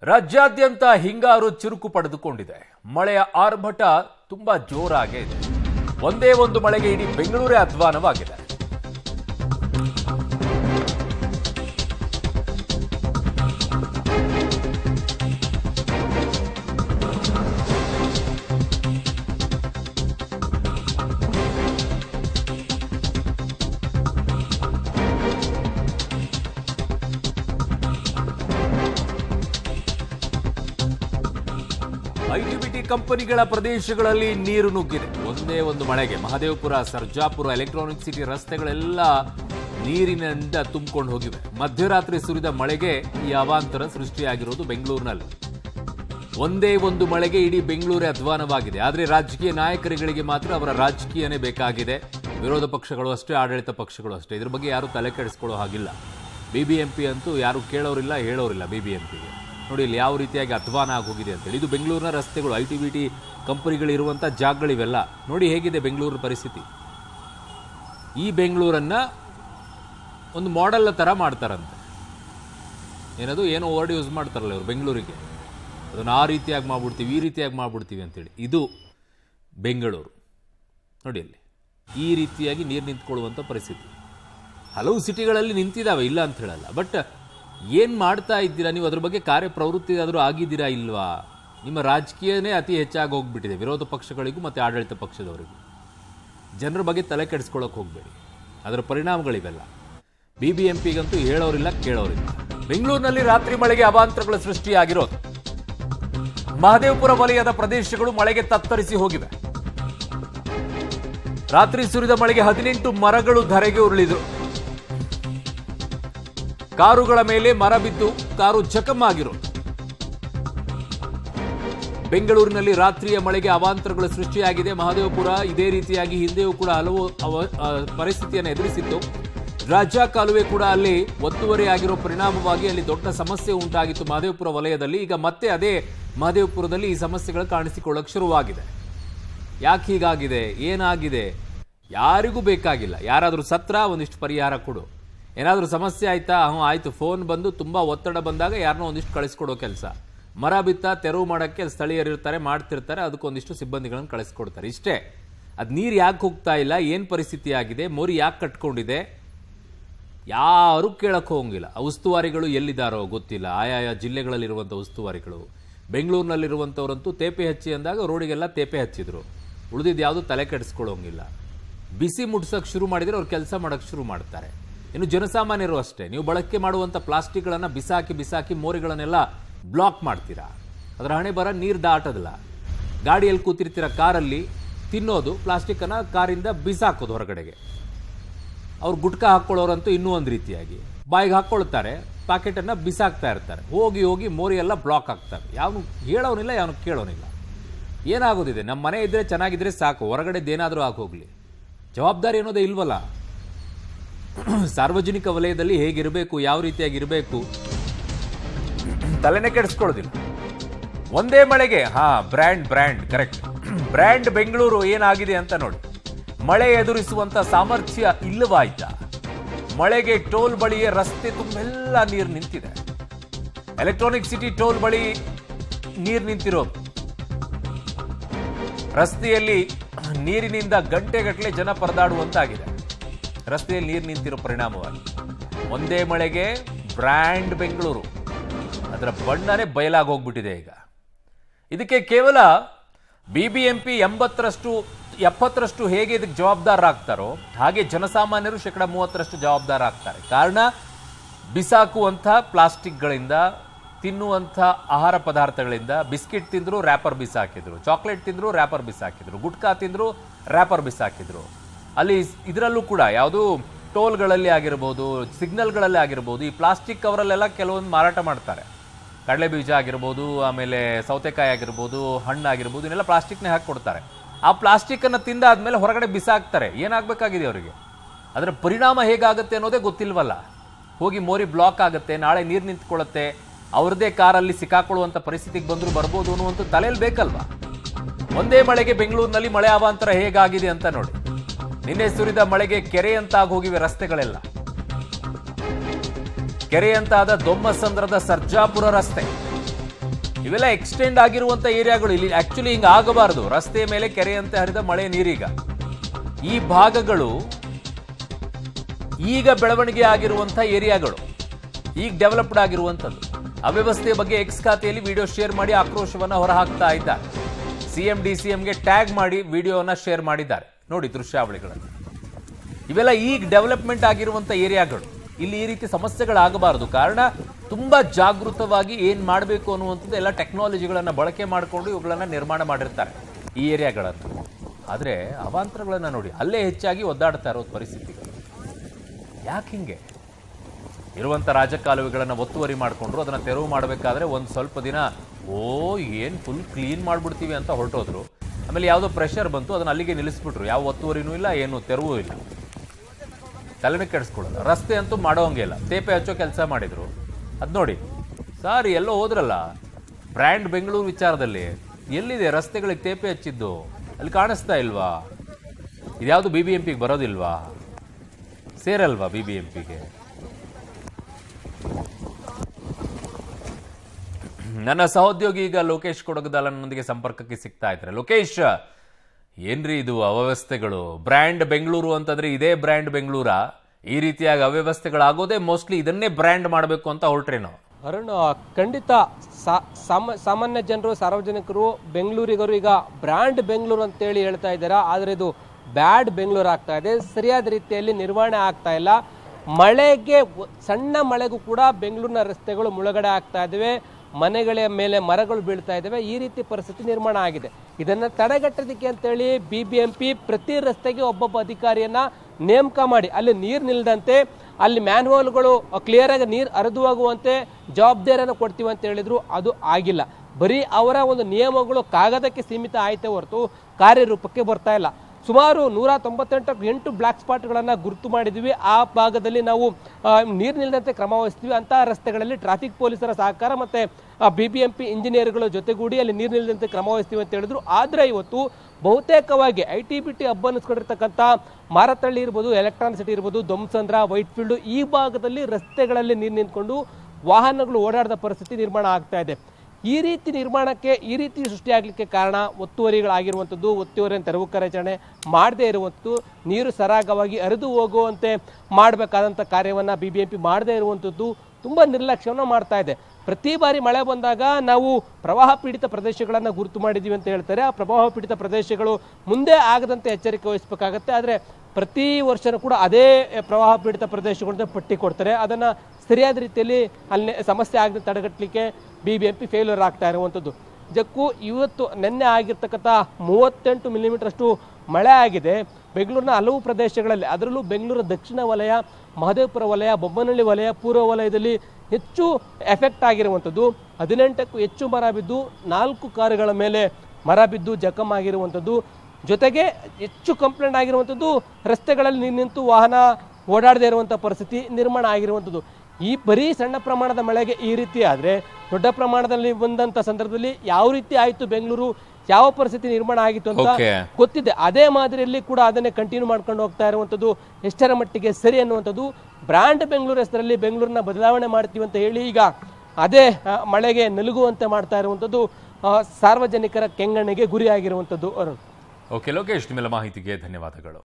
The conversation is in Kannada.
ರಾಜ್ಯಾದ್ಯಂತ ಹಿಂಗಾರು ಚುರುಕು ಪಡೆದುಕೊಂಡಿದೆ ಮಳೆಯ ಆರ್ಭಟ ತುಂಬಾ ಜೋರಾಗೇ ಇದೆ ಒಂದೇ ಒಂದು ಮಳೆಗೆ ಇಡೀ ಬೆಂಗಳೂರೇ ಅಧ್ವಾನವಾಗಿದೆ ಐಟಿಬಿಟಿ ಕಂಪನಿಗಳ ಪ್ರದೇಶಗಳಲ್ಲಿ ನೀರು ನುಗ್ಗಿದೆ ಒಂದೇ ಒಂದು ಮಳೆಗೆ ಮಹದೇವಪುರ ಸರ್ಜಾಪುರ ಎಲೆಕ್ಟ್ರಾನಿಕ್ ಸಿಟಿ ರಸ್ತೆಗಳೆಲ್ಲ ನೀರಿನಿಂದ ತುಂಬಿಕೊಂಡು ಹೋಗಿವೆ ಮಧ್ಯರಾತ್ರಿ ಸುರಿದ ಮಳೆಗೆ ಈ ಅವಾಂತರ ಸೃಷ್ಟಿಯಾಗಿರೋದು ಬೆಂಗಳೂರಿನಲ್ಲಿ ಒಂದೇ ಒಂದು ಮಳೆಗೆ ಇಡೀ ಬೆಂಗಳೂರೇ ಅಧ್ವಾನವಾಗಿದೆ ಆದರೆ ರಾಜಕೀಯ ನಾಯಕರುಗಳಿಗೆ ಮಾತ್ರ ಅವರ ರಾಜಕೀಯನೇ ಬೇಕಾಗಿದೆ ವಿರೋಧ ಪಕ್ಷಗಳು ಅಷ್ಟೇ ಆಡಳಿತ ಪಕ್ಷಗಳು ಅಷ್ಟೇ ಇದ್ರ ಬಗ್ಗೆ ಯಾರು ತಲೆ ಕೆಡಿಸ್ಕೊಳ್ಳೋ ಹಾಗಿಲ್ಲ ಬಿಬಿಎಂಪಿ ಅಂತೂ ಯಾರು ಕೇಳೋರಿಲ್ಲ ಹೇಳೋರಿಲ್ಲ ಬಿಬಿಎಂಪಿಗೆ ನೋಡಿ ಇಲ್ಲಿ ಯಾವ ರೀತಿಯಾಗಿ ಅಧ್ವಾನ ಆಗೋಗಿದೆ ಅಂತೇಳಿ ಇದು ಬೆಂಗಳೂರಿನ ರಸ್ತೆಗಳು ಐ ಟಿ ಬಿ ಟಿ ಕಂಪನಿಗಳಿರುವಂಥ ಜಾಗಗಳಿವೆಲ್ಲ ನೋಡಿ ಹೇಗಿದೆ ಬೆಂಗಳೂರು ಪರಿಸ್ಥಿತಿ ಈ ಬೆಂಗಳೂರನ್ನ ಒಂದು ಮಾಡೆಲ್ ಥರ ಮಾಡ್ತಾರಂತೆ ಏನದು ಏನೋ ವರ್ಡ್ ಯೂಸ್ ಮಾಡ್ತಾರಲ್ಲ ಇವರು ಬೆಂಗಳೂರಿಗೆ ಅದನ್ನು ಆ ರೀತಿಯಾಗಿ ಮಾಡ್ಬಿಡ್ತೀವಿ ಈ ರೀತಿಯಾಗಿ ಮಾಡ್ಬಿಡ್ತೀವಿ ಅಂತೇಳಿ ಇದು ಬೆಂಗಳೂರು ನೋಡಿ ಅಲ್ಲಿ ಈ ರೀತಿಯಾಗಿ ನೀರು ನಿಂತ್ಕೊಳ್ಳುವಂಥ ಪರಿಸ್ಥಿತಿ ಹಲವು ಸಿಟಿಗಳಲ್ಲಿ ನಿಂತಿದ್ದಾವೆ ಇಲ್ಲ ಅಂತ ಹೇಳಲ್ಲ ಬಟ್ ಏನು ಮಾಡ್ತಾ ಇದ್ದೀರಾ ನೀವು ಅದ್ರ ಬಗ್ಗೆ ಕಾರ್ಯಪ್ರವೃತ್ತಿ ಆದರೂ ಆಗಿದ್ದೀರಾ ಇಲ್ವಾ ನಿಮ್ಮ ರಾಜಕೀಯನೇ ಅತಿ ಹೆಚ್ಚಾಗಿ ಹೋಗ್ಬಿಟ್ಟಿದೆ ವಿರೋಧ ಪಕ್ಷಗಳಿಗೂ ಮತ್ತು ಆಡಳಿತ ಪಕ್ಷದವರಿಗೂ ಜನರ ಬಗ್ಗೆ ತಲೆ ಕೆಡಿಸ್ಕೊಳ್ಳೋಕೆ ಹೋಗಬೇಡಿ ಅದರ ಪರಿಣಾಮಗಳಿವೆಲ್ಲ ಬಿ ಬಿ ಎಂ ಪಿಗಂತೂ ಹೇಳೋರಿಲ್ಲ ಕೇಳೋರಿಲ್ಲ ಬೆಂಗಳೂರಿನಲ್ಲಿ ರಾತ್ರಿ ಮಳೆಗೆ ಅವಾಂತರಗಳು ಸೃಷ್ಟಿಯಾಗಿರೋದು ಮಹದೇವಪುರ ವಲಯದ ಪ್ರದೇಶಗಳು ಮಳೆಗೆ ತತ್ತರಿಸಿ ಹೋಗಿವೆ ರಾತ್ರಿ ಸುರಿದ ಮಳೆಗೆ ಹದಿನೆಂಟು ಮರಗಳು ಧರೆಗೆ ಉರುಳಿದು ಕಾರುಗಳ ಮೇಲೆ ಮರ ಬಿದ್ದು ಕಾರು ಜಖಮಾಗಿರೋದು ಬೆಂಗಳೂರಿನಲ್ಲಿ ರಾತ್ರಿಯ ಮಳೆಗೆ ಅವಾಂತರಗಳು ಸೃಷ್ಟಿಯಾಗಿದೆ ಮಹದೇವಪುರ ಇದೇ ರೀತಿಯಾಗಿ ಹಿಂದೆಯೂ ಕೂಡ ಹಲವು ಅವ- ಆ, ಪರಿಸ್ಥಿತಿಯನ್ನು ಎದುರಿಸಿತ್ತು ರಾಜ್ಯ ಕಾಲುವೆ ಕೂಡ ಅಲ್ಲಿ ಒತ್ತುವರಿಯಾಗಿರೋ ಪರಿಣಾಮವಾಗಿ ಅಲ್ಲಿ ದೊಡ್ಡ ಸಮಸ್ಯೆ ಉಂಟಾಗಿತ್ತು ಮಹದೇವಪುರ ವಲಯದಲ್ಲಿ ಈಗ ಮತ್ತೆ ಅದೇ ಮಹದೇವಪುರದಲ್ಲಿ ಈ ಸಮಸ್ಯೆಗಳು ಕಾಣಿಸಿಕೊಳ್ಳಕ್ಕೆ ಶುರುವಾಗಿದೆ ಯಾಕೆ ಹೀಗಾಗಿದೆ ಏನಾಗಿದೆ ಯಾರಿಗೂ ಬೇಕಾಗಿಲ್ಲ ಯಾರಾದರೂ ಸತ್ರ ಒಂದಿಷ್ಟು ಪರಿಹಾರ ಕೊಡು ಏನಾದರೂ ಸಮಸ್ಯೆ ಆಯ್ತಾ ಹ್ಞೂ ಆಯ್ತು ಫೋನ್ ಬಂದು ತುಂಬ ಒತ್ತಡ ಬಂದಾಗ ಯಾರನ್ನೋ ಒಂದಿಷ್ಟು ಕಳಿಸ್ಕೊಡೋ ಕೆಲಸ ಮರ ಬಿತ್ತ ತೆರವು ಮಾಡೋಕ್ಕೆ ಸ್ಥಳೀಯರು ಇರ್ತಾರೆ ಮಾಡ್ತಿರ್ತಾರೆ ಅದಕ್ಕೊಂದಿಷ್ಟು ಸಿಬ್ಬಂದಿಗಳನ್ನು ಕಳಿಸ್ಕೊಡ್ತಾರೆ ಇಷ್ಟೇ ಅದು ನೀರು ಯಾಕೆ ಹೋಗ್ತಾ ಇಲ್ಲ ಏನು ಪರಿಸ್ಥಿತಿ ಆಗಿದೆ ಮೋರಿ ಯಾಕೆ ಕಟ್ಕೊಂಡಿದೆ ಯಾರೂ ಕೇಳಕ್ಕೆ ಹೋಗಂಗಿಲ್ಲ ಆ ಉಸ್ತುವಾರಿಗಳು ಎಲ್ಲಿದ್ದಾರೋ ಗೊತ್ತಿಲ್ಲ ಆಯಾಯ ಜಿಲ್ಲೆಗಳಲ್ಲಿರುವಂಥ ಉಸ್ತುವಾರಿಗಳು ಬೆಂಗಳೂರಿನಲ್ಲಿರುವಂಥವ್ರಂತೂ ತೇಪೆ ಹಚ್ಚಿ ಅಂದಾಗ ರೋಡಿಗೆಲ್ಲ ತೇಪೆ ಹಚ್ಚಿದ್ರು ಉಳಿದಿದ್ದು ಯಾವುದು ತಲೆ ಕೆಡಿಸ್ಕೊಳ್ಳೋಂಗಿಲ್ಲ ಬಿಸಿ ಮುಟ್ಸಕ್ಕೆ ಶುರು ಮಾಡಿದರೆ ಅವ್ರು ಕೆಲಸ ಮಾಡೋಕ್ಕೆ ಶುರು ಮಾಡ್ತಾರೆ ಇನ್ನು ಜನಸಾಮಾನ್ಯರು ಅಷ್ಟೇ ನೀವು ಬಳಕೆ ಮಾಡುವಂಥ ಪ್ಲಾಸ್ಟಿಕ್ಗಳನ್ನು ಬಿಸಾಕಿ ಬಿಸಾಕಿ ಮೋರಿಗಳನ್ನೆಲ್ಲ ಬ್ಲಾಕ್ ಮಾಡ್ತೀರಾ ಅದರ ಹಣೆ ಬರ ನೀರು ದಾಟೋದಿಲ್ಲ ಗಾಡಿಯಲ್ಲಿ ಕೂತಿರ್ತೀರ ಕಾರಲ್ಲಿ ತಿನ್ನೋದು ಪ್ಲಾಸ್ಟಿಕ್ಕನ್ನು ಕಾರಿಂದ ಬಿಸಾಕೋದು ಹೊರಗಡೆಗೆ ಅವ್ರು ಗುಟ್ಕ ಹಾಕ್ಕೊಳ್ಳೋರಂತೂ ಇನ್ನೂ ಒಂದು ರೀತಿಯಾಗಿ ಬಾಯಿಗೆ ಹಾಕ್ಕೊಳ್ತಾರೆ ಪ್ಯಾಕೆಟನ್ನು ಬಿಸಾಕ್ತಾ ಇರ್ತಾರೆ ಹೋಗಿ ಹೋಗಿ ಮೋರಿ ಎಲ್ಲ ಬ್ಲಾಕ್ ಆಗ್ತವೆ ಯಾವನು ಹೇಳೋನಿಲ್ಲ ಯಾವನು ಕೇಳೋನಿಲ್ಲ ಏನಾಗೋದಿದೆ ನಮ್ಮ ಮನೆ ಇದ್ದರೆ ಚೆನ್ನಾಗಿದ್ರೆ ಸಾಕು ಹೊರಗಡೆದೇನಾದರೂ ಆಗೋಗ್ಲಿ ಜವಾಬ್ದಾರಿ ಅನ್ನೋದೇ ಇಲ್ವಲ್ಲ ಸಾರ್ವಜನಿಕ ವಲಯದಲ್ಲಿ ಹೇಗಿರಬೇಕು ಯಾವ ರೀತಿಯಾಗಿ ಇರಬೇಕು ತಲೆನೇ ಕೆಡಿಸ್ಕೊಳ್ಳೋದಿಲ್ಲ ಒಂದೇ ಮಳೆಗೆ ಹಾ brand brand correct brand Bengaluru ಏನಾಗಿದೆ ಅಂತ ನೋಡಿ ಮಳೆ ಎದುರಿಸುವಂತ ಸಾಮರ್ಥ್ಯ ಇಲ್ಲವಾಯ್ತಾ ಮಳೆಗೆ ಟೋಲ್ ಬಳಿಯೇ ರಸ್ತೆ ತುಂಬೆಲ್ಲ ನೀರು ನಿಂತಿದೆ ಎಲೆಕ್ಟ್ರಾನಿಕ್ ಸಿಟಿ ಟೋಲ್ ಬಳಿ ನೀರು ನಿಂತಿರೋದು ರಸ್ತೆಯಲ್ಲಿ ನೀರಿನಿಂದ ಗಂಟೆಗಟ್ಟಲೆ ಜನ ಪರದಾಡುವಂತಾಗಿದೆ ರಸ್ತೆಯಲ್ಲಿ ನೀರು ನಿಂತಿರೋ ಪರಿಣಾಮವಾಗಿ ಒಂದೇ ಮಳೆಗೆ ಬ್ರ್ಯಾಂಡ್ ಬೆಂಗಳೂರು ಅದರ ಬಣ್ಣನೇ ಬಯಲಾಗಿ ಹೋಗ್ಬಿಟ್ಟಿದೆ ಈಗ ಇದಕ್ಕೆ ಕೇವಲ ಬಿಬಿಎಂಪಿ ಎಂಬತ್ತರಷ್ಟು ಎಪ್ಪತ್ತರಷ್ಟು ಹೇಗೆ ಇದಕ್ಕೆ ಜವಾಬ್ದಾರರಾಗ್ತಾರೋ ಹಾಗೆ ಜನಸಾಮಾನ್ಯರು ಶೇಕಡ ಮೂವತ್ತರಷ್ಟು ಜವಾಬ್ದಾರ ಆಗ್ತಾರೆ ಕಾರಣ ಬಿಸಾಕುವಂಥ ಪ್ಲಾಸ್ಟಿಕ್ಗಳಿಂದ ತಿನ್ನುವಂಥ ಆಹಾರ ಪದಾರ್ಥಗಳಿಂದ ಬಿಸ್ಕಿಟ್ ತಿಂದ್ರು ರ್ಯಾಪರ್ ಬಿಸಾಕಿದ್ರು ಚಾಕ್ಲೇಟ್ ತಿಂದ್ರು ರ್ಯಾಪರ್ ಬಿಸಾಕಿದ್ರು ಗುಟ್ಕಾ ತಿಂದ್ರು ರ್ಯಾಪರ್ ಬಿಸಾಕಿದ್ರು ಅಲ್ಲಿ ಇದರಲ್ಲೂ ಕೂಡ ಯಾವುದು ಟೋಲ್ಗಳಲ್ಲಿ ಆಗಿರ್ಬೋದು ಸಿಗ್ನಲ್ಗಳಲ್ಲಿ ಆಗಿರ್ಬೋದು ಈ ಪ್ಲಾಸ್ಟಿಕ್ ಕವರಲ್ಲೆಲ್ಲ ಕೆಲವೊಂದು ಮಾರಾಟ ಮಾಡ್ತಾರೆ ಕಡಲೆ ಬೀಜ ಆಗಿರ್ಬೋದು ಆಮೇಲೆ ಸೌತೆಕಾಯಿ ಆಗಿರ್ಬೋದು ಹಣ್ಣು ಆಗಿರ್ಬೋದು ಇದನ್ನೆಲ್ಲ ಪ್ಲಾಸ್ಟಿಕ್ನೇ ಹಾಕಿ ಕೊಡ್ತಾರೆ ಆ ಪ್ಲಾಸ್ಟಿಕ್ಕನ್ನು ತಿಂದಾದ್ಮೇಲೆ ಹೊರಗಡೆ ಬಿಸಾಕ್ತಾರೆ ಏನಾಗಬೇಕಾಗಿದೆ ಅವರಿಗೆ ಅದರ ಪರಿಣಾಮ ಹೇಗಾಗುತ್ತೆ ಅನ್ನೋದೇ ಗೊತ್ತಿಲ್ವಲ್ಲ ಹೋಗಿ ಮೋರಿ ಬ್ಲಾಕ್ ಆಗುತ್ತೆ ನಾಳೆ ನೀರು ನಿಂತ್ಕೊಳ್ಳುತ್ತೆ ಅವ್ರದ್ದೇ ಕಾರಲ್ಲಿ ಸಿಕ್ಕಾಕೊಳ್ಳುವಂಥ ಪರಿಸ್ಥಿತಿಗೆ ಬಂದರೂ ಬರ್ಬೋದು ಅನ್ನುವಂಥ ತಲೆಯಲ್ಲಿ ಬೇಕಲ್ವಾ ಒಂದೇ ಮಳೆಗೆ ಬೆಂಗಳೂರಿನಲ್ಲಿ ಮಳೆ ಅವಾಂತರ ಹೇಗಾಗಿದೆ ಅಂತ ನೋಡಿ ನಿನ್ನೆ ಸುರಿದ ಮಳೆಗೆ ಕೆರೆಯಂತಾಗಿ ಹೋಗಿವೆ ರಸ್ತೆಗಳೆಲ್ಲ ಕೆರೆಯಂತಾದ ದೊಮ್ಮಸಂದ್ರದ ಸರ್ಜಾಪುರ ರಸ್ತೆ ಇವೆಲ್ಲ ಎಕ್ಸ್ಟೆಂಡ್ ಆಗಿರುವಂತ ಏರಿಯಾಗಳು ಇಲ್ಲಿ ಆಕ್ಚುಲಿ ಹಿಂಗ ಆಗಬಾರದು ರಸ್ತೆ ಮೇಲೆ ಕೆರೆಯಂತೆ ಹರಿದ ಮಳೆ ನೀರೀಗ ಈ ಭಾಗಗಳು ಈಗ ಬೆಳವಣಿಗೆ ಆಗಿರುವಂತ ಏರಿಯಾಗಳು ಈಗ ಡೆವಲಪ್ಡ್ ಆಗಿರುವಂಥದ್ದು ಅವ್ಯವಸ್ಥೆ ಬಗ್ಗೆ ಎಕ್ಸ್ ಖಾತೆಯಲ್ಲಿ ವಿಡಿಯೋ ಶೇರ್ ಮಾಡಿ ಆಕ್ರೋಶವನ್ನ ಹೊರಹಾಕ್ತಾ ಇದ್ದಾರೆ ಸಿಎಂ ಡಿ ಸಿಎಂಗೆ ಟ್ಯಾಗ್ ಮಾಡಿ ವಿಡಿಯೋನ ಶೇರ್ ಮಾಡಿದ್ದಾರೆ ನೋಡಿ ದೃಶ್ಯಾವಳಿಗಳನ್ನು ಇವೆಲ್ಲ ಈಗ ಡೆವಲಪ್ಮೆಂಟ್ ಆಗಿರುವಂತ ಏರಿಯಾಗಳು ಇಲ್ಲಿ ಈ ರೀತಿ ಸಮಸ್ಯೆಗಳಾಗಬಾರದು ಕಾರಣ ತುಂಬಾ ಜಾಗೃತವಾಗಿ ಏನ್ ಮಾಡಬೇಕು ಅನ್ನುವಂಥದ್ದು ಎಲ್ಲ ಟೆಕ್ನಾಲಜಿಗಳನ್ನ ಬಳಕೆ ಮಾಡಿಕೊಂಡು ಇವುಗಳನ್ನ ನಿರ್ಮಾಣ ಮಾಡಿರ್ತಾರೆ ಈ ಏರಿಯಾಗಳನ್ನು ಆದ್ರೆ ಅವಾಂತರಗಳನ್ನ ನೋಡಿ ಅಲ್ಲೇ ಹೆಚ್ಚಾಗಿ ಒದ್ದಾಡ್ತಾ ಇರೋ ಪರಿಸ್ಥಿತಿಗಳು ಯಾಕೆ ಹಿಂಗೆ ಇರುವಂತ ರಾಜಕಾಲುವೆಗಳನ್ನ ಒತ್ತುವರಿ ಮಾಡಿಕೊಂಡ್ರು ಅದನ್ನ ತೆರವು ಮಾಡಬೇಕಾದ್ರೆ ಒಂದು ಸ್ವಲ್ಪ ದಿನ ಓ ಏನ್ ಫುಲ್ ಕ್ಲೀನ್ ಮಾಡ್ಬಿಡ್ತೀವಿ ಅಂತ ಹೊರಟೋದ್ರು ಆಮೇಲೆ ಯಾವುದೋ ಪ್ರೆಷರ್ ಬಂತು ಅದನ್ನ ಅಲ್ಲಿಗೆ ನಿಲ್ಲಿಸ್ಬಿಟ್ರು ಯಾವ ಒತ್ತುವರಿನೂ ಇಲ್ಲ ಏನು ತೆರವೂ ಇಲ್ಲ ತಲೆನೇ ಕೆಡಿಸ್ಕೊಳ್ಳಲ್ಲ ರಸ್ತೆ ಅಂತೂ ಮಾಡೋಂಗೆ ಇಲ್ಲ ತೇಪೆ ಹಚ್ಚೋ ಕೆಲಸ ಮಾಡಿದ್ರು ಅದ್ ನೋಡಿ ಸಾರಿ ಎಲ್ಲೋ ಹೋದ್ರಲ್ಲ ಬ್ರ್ಯಾಂಡ್ ಬೆಂಗಳೂರು ವಿಚಾರದಲ್ಲಿ ಎಲ್ಲಿದೆ ರಸ್ತೆಗಳಿಗೆ ತೇಪೆ ಹಚ್ಚಿದ್ದು ಅಲ್ಲಿ ಕಾಣಿಸ್ತಾ ಇಲ್ವಾ ಇದ್ಯಾವುದು ಬಿ ಬಿ ಎಂ ಪಿಗೆ ಬರೋದಿಲ್ವಾ ಸೇರಲ್ವಾ ಬಿ ಬಿ ಎಂ ಪಿಗೆ ನನ್ನ ಸಹೋದ್ಯೋಗಿ ಈಗ ಲೋಕೇಶ್ ಕೊಡಗದಾಲ ನನ್ನೊಂದಿಗೆ ಸಂಪರ್ಕಕ್ಕೆ ಸಿಗ್ತಾ ಇದ್ದಾರೆ ಲೋಕೇಶ್ ಏನ್ರಿ ಇದು ಅವ್ಯವಸ್ಥೆಗಳು ಬ್ರ್ಯಾಂಡ್ ಬೆಂಗಳೂರು ಅಂತಂದ್ರೆ ಇದೇ ಬ್ರ್ಯಾಂಡ್ ಬೆಂಗಳೂರಾ ಈ ರೀತಿಯಾಗಿ ಅವ್ಯವಸ್ಥೆಗಳಾಗೋದೇ ಮೋಸ್ಟ್ಲಿ ಇದನ್ನೇ ಬ್ರ್ಯಾಂಡ್ ಮಾಡಬೇಕು ಅಂತ ಹೊರಟ್ರೇನೋ ಅರುಣ್ ಖಂಡಿತ ಸಾ- ಸಾಮ- ಸಾಮಾನ್ಯ ಜನರು ಸಾರ್ವಜನಿಕರು ಬೆಂಗಳೂರಿಗರು ಈಗ ಬ್ರ್ಯಾಂಡ್ ಬೆಂಗಳೂರು ಅಂತೇಳಿ ಹೇಳ್ತಾ ಇದ್ದಾರೆ ಆದರೆ ಇದು ಬ್ಯಾಡ್ ಬೆಂಗಳೂರು ಆಗ್ತಾ ಇದೆ ಸರಿಯಾದ ರೀತಿಯಲ್ಲಿ ನಿರ್ವಹಣೆ ಆಗ್ತಾ ಇಲ್ಲ ಮಳೆಗೆ ಒ- ಸಣ್ಣ ಮಳೆಗೂ ಕೂಡ ಬೆಂಗಳೂರಿನ ರಸ್ತೆಗಳು ಮುಳುಗಡೆ ಆಗ್ತಾ ಇದ್ದಾವೆ ಮನೆಗಳ ಮೇಲೆ ಮರಗಳು ಬೀಳ್ತಾ ಇದ್ದಾವೆ ಈ ರೀತಿ ಪರಿಸ್ಥಿತಿ ನಿರ್ಮಾಣ ಆಗಿದೆ ಇದನ್ನ ತಡೆಗಟ್ಟೋದಕ್ಕೆ ಅಂತೇಳಿ ಬಿ ಬಿ ಎಂ ಪಿ ಪ್ರತಿ ರಸ್ತೆಗೆ ಒಬ್ಬೊಬ್ಬ ಅಧಿಕಾರಿಯನ್ನ ನೇಮಕ ಮಾಡಿ ಅಲ್ಲಿ ನೀರು ನಿಲ್ದಂತೆ ಅಲ್ಲಿ ಮ್ಯಾನ್ಹೋಲ್ಗಳು ಕ್ಲಿಯರ್ ಆಗಿ ನೀರು ಹರಿದು ಹೋಗುವಂತೆ ಜವಾಬ್ದಾರಿಯನ್ನು ಕೊಡ್ತೀವಿ ಅಂತ ಹೇಳಿದ್ರು ಅದು ಆಗಿಲ್ಲ ಬರೀ ಅವರ ಒಂದು ನಿಯಮಗಳು ಕಾಗದಕ್ಕೆ ಸೀಮಿತ ಆಯ್ತೆ ಹೊರತು ಕಾರ್ಯರೂಪಕ್ಕೆ ಬರ್ತಾ ಇಲ್ಲ ಸುಮಾರು ನೂರ ತೊಂಬತ್ತೆಂಟು ಎಂಟು ಬ್ಲಾಕ್ ಸ್ಪಾಟ್ಗಳನ್ನು ಗುರುತು ಮಾಡಿದ್ವಿ ಆ ಭಾಗದಲ್ಲಿ ನಾವು ಆ, ನೀರು ನಿಲ್ಲದಂತೆ ಕ್ರಮ ವಹಿಸ್ತೀವಿ ಅಂತ ರಸ್ತೆಗಳಲ್ಲಿ ಟ್ರಾಫಿಕ್ ಪೊಲೀಸರ ಸಹಕಾರ ಮತ್ತೆ ಬಿ ಬಿ ಎಂ ಪಿ ಇಂಜಿನಿಯರ್ಗಳ ಜೊತೆಗೂಡಿ ಅಲ್ಲಿ ನೀರು ನಿಲ್ಲದಂತೆ ಕ್ರಮ ವಹಿಸ್ತೀವಿ ಅಂತ ಹೇಳಿದ್ರು ಆದರೆ ಇವತ್ತು ಬಹುತೇಕವಾಗಿ ಐ ಟಿ ಬಿ ಟಿ ಹಬ್ಬ ಅನ್ನಿಸ್ಕೊಂಡಿರ್ತಕ್ಕಂಥ ಮಾರತಳ್ಳಿ ಇರ್ಬೋದು ಎಲೆಕ್ಟ್ರಾನ್ ಸಿಟಿ ಇರ್ಬೋದು ದೊಮ್ಸಂದ್ರ ವೈಟ್ ಫೀಲ್ಡ್ ಈ ಭಾಗದಲ್ಲಿ ರಸ್ತೆಗಳಲ್ಲಿ ನೀರು ನಿಂತ್ಕೊಂಡು ವಾಹನಗಳು ಓಡಾಡದ ಪರಿಸ್ಥಿತಿ ನಿರ್ಮಾಣ ಆಗ್ತಾ ಇದೆ ಈ ರೀತಿ ನಿರ್ಮಾಣಕ್ಕೆ ಈ ರೀತಿ ಸೃಷ್ಟಿಯಾಗಲಿಕ್ಕೆ ಕಾರಣ ಒತ್ತುವರಿಗಳಾಗಿರುವಂಥದ್ದು ಒತ್ತುವರಿಯನ್ನು ತೆರವು ಕಾರ್ಯಾಚರಣೆ ಮಾಡದೇ ಇರುವಂಥದ್ದು ನೀರು ಸರಾಗವಾಗಿ ಹರಿದು ಹೋಗುವಂತೆ ಮಾಡಬೇಕಾದಂಥ ಕಾರ್ಯವನ್ನು ಬಿ ಬಿ ಎಂ ಪಿ ಮಾಡದೇ ಇರುವಂಥದ್ದು ತುಂಬ ನಿರ್ಲಕ್ಷ್ಯವನ್ನು ಮಾಡ್ತಾ ಇದೆ ಪ್ರತಿ ಬಾರಿ ಮಳೆ ಬಂದಾಗ ನಾವು ಪ್ರವಾಹ ಪೀಡಿತ ಪ್ರದೇಶಗಳನ್ನು ಗುರುತು ಮಾಡಿದ್ದೀವಿ ಅಂತ ಹೇಳ್ತಾರೆ ಆ ಪ್ರವಾಹ ಪೀಡಿತ ಪ್ರದೇಶಗಳು ಮುಂದೆ ಆಗದಂತೆ ಎಚ್ಚರಿಕೆ ವಹಿಸಬೇಕಾಗತ್ತೆ ಆದರೆ ಪ್ರತಿ ವರ್ಷನೂ ಕೂಡ ಅದೇ ಪ್ರವಾಹ ಪೀಡಿತ ಪ್ರದೇಶಗಳನ್ನ ಪಟ್ಟಿ ಕೊಡ್ತಾರೆ ಅದನ್ನು ಸರಿಯಾದ ರೀತಿಯಲ್ಲಿ ಅಲ್ಲಿ ಸಮಸ್ಯೆ ಆಗದೆ ತಡೆಗಟ್ಟಲಿಕ್ಕೆ B B M P failure ಆಗ್ತಾ ಇರುವಂಥದ್ದು ಜಕ್ಕು ಇವತ್ತು ನಿನ್ನೆ ಆಗಿರ್ತಕ್ಕಂಥ ಮೂವತ್ತೆಂಟು ಮಿಲಿಮೀಟರ್ ಅಷ್ಟು ಮಳೆ ಆಗಿದೆ ಬೆಂಗಳೂರಿನ ಹಲವು ಪ್ರದೇಶಗಳಲ್ಲಿ ಅದರಲ್ಲೂ ಬೆಂಗಳೂರು ದಕ್ಷಿಣ ವಲಯ ಮಹದೇವಪುರ ವಲಯ ಬೊಮ್ಮನಹಳ್ಳಿ ವಲಯ ಪೂರ್ವ ವಲಯದಲ್ಲಿ ಹೆಚ್ಚು ಎಫೆಕ್ಟ್ ಆಗಿರುವಂಥದ್ದು ಹದಿನೆಂಟಕ್ಕೂ ಹೆಚ್ಚು ಮರ ಬಿದ್ದು ನಾಲ್ಕು ಕಾರುಗಳ ಮೇಲೆ ಮರ ಬಿದ್ದು ಜಖಮ್ ಆಗಿರುವಂಥದ್ದು ಜೊತೆಗೆ ಹೆಚ್ಚು ಕಂಪ್ಲೇಂಟ್ ಆಗಿರುವಂಥದ್ದು ರಸ್ತೆಗಳಲ್ಲಿ ನೀರು ನಿಂತು ವಾಹನ ಓಡಾಡದೇ ಇರುವಂಥ ಪರಿಸ್ಥಿತಿ ನಿರ್ಮಾಣ ಆಗಿರುವಂಥದ್ದು ಈ ಬರೀ ಸಣ್ಣ ಪ್ರಮಾಣದ ಮಳೆಗೆ ಈ ರೀತಿ ಆದರೆ ದೊಡ್ಡ ಪ್ರಮಾಣದಲ್ಲಿ ಬಂದಂಥ ಸಂದರ್ಭದಲ್ಲಿ ಯಾವ ರೀತಿ ಆಯಿತು ಬೆಂಗಳೂರು ಯಾವ ಪರಿಸ್ಥಿತಿ ನಿರ್ಮಾಣ ಆಗಿತ್ತು ಅಂತ Okay. ಗೊತ್ತಿದೆ ಅದೇ ಮಾದರಿಯಲ್ಲಿ ಕೂಡ ಅದನ್ನೇ ಕಂಟಿನ್ಯೂ ಮಾಡ್ಕೊಂಡು ಹೋಗ್ತಾ ಇರುವಂಥದ್ದು ಎಷ್ಟರ ಮಟ್ಟಿಗೆ ಸರಿ ಅನ್ನುವಂಥದ್ದು ಬ್ರ್ಯಾಂಡ್ ಬೆಂಗಳೂರು ಹೆಸರಲ್ಲಿ ಬೆಂಗಳೂರನ್ನ ಬದಲಾವಣೆ ಮಾಡ್ತೀವಿ ಅಂತ ಹೇಳಿ ಈಗ ಅದೇ ಆ, ಮಳೆಗೆ ನಲುಗುವಂತೆ ಮಾಡ್ತಾ ಇರುವಂಥದ್ದು ಆ, ಸಾರ್ವಜನಿಕರ ಕೆಂಗಣ್ಣಿಗೆ ಗುರಿಯಾಗಿರುವಂಥದ್ದು ಅರುಣ್ ಓಕೆ ಲೋಕೇಶ್ ನಿಮ್ಮೆಲ್ಲ ಮಾಹಿತಿಗೆ ಧನ್ಯವಾದಗಳು